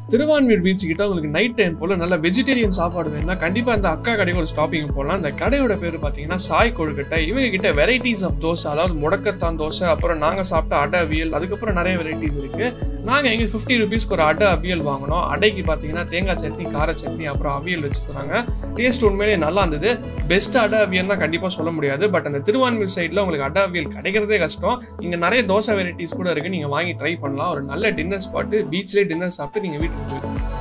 Thiruvanmiyur beach கிட்ட உங்களுக்கு night time போல நல்ல வெஜிடேரியன் சாப்பாடு வேணும்னா கண்டிப்பா அந்த அக்கா கடைக்கு ஒரு ஸ்டாப்பிங் போகலாம் அந்த கடையோட பேர் பாத்தீங்கன்னா சாய் கொழுக்கட்டை இவங்க கிட்ட வெரைட்டிஸ் ஆஃப் தோசை அதாவது முடக்கத்தான் தோசை அப்புறம் நாங்க சாப்பிட்ட அடை அவியல் அதுக்கப்புறம் நிறைய வெரைட்டிஸ் இருக்கு நாங்க எங்க ஃபிஃப்டி ருபீஸ்க்கு ஒரு அடை அவியல் வாங்கினோம் அடைக்கு பாத்தீங்கன்னா தேங்காய் சட்னி கார சட்னி அப்புறம் அவியல் வச்சு தராங்க டேஸ்ட் உண்மையிலேயே நல்லா இருந்தது பெஸ்ட் அடை அவியல் தான் கண்டிப்பா சொல்ல முடியாது பட் அந்த திருவான்மீர் சைட்ல உங்களுக்கு அடை அவியல் கிடைக்கிறதே கஷ்டம் இங்க நிறைய தோசை வெரைட்டிஸ் கூட இருக்கு நீங்க வாங்கி ட்ரை பண்ணலாம் ஒரு நல்ல டின்னர் ஸ்பாட்டு பீச்லேயே டின்னர் சாப்பிட்டு நீங்க வீட்டுக்கு போயிடலாம்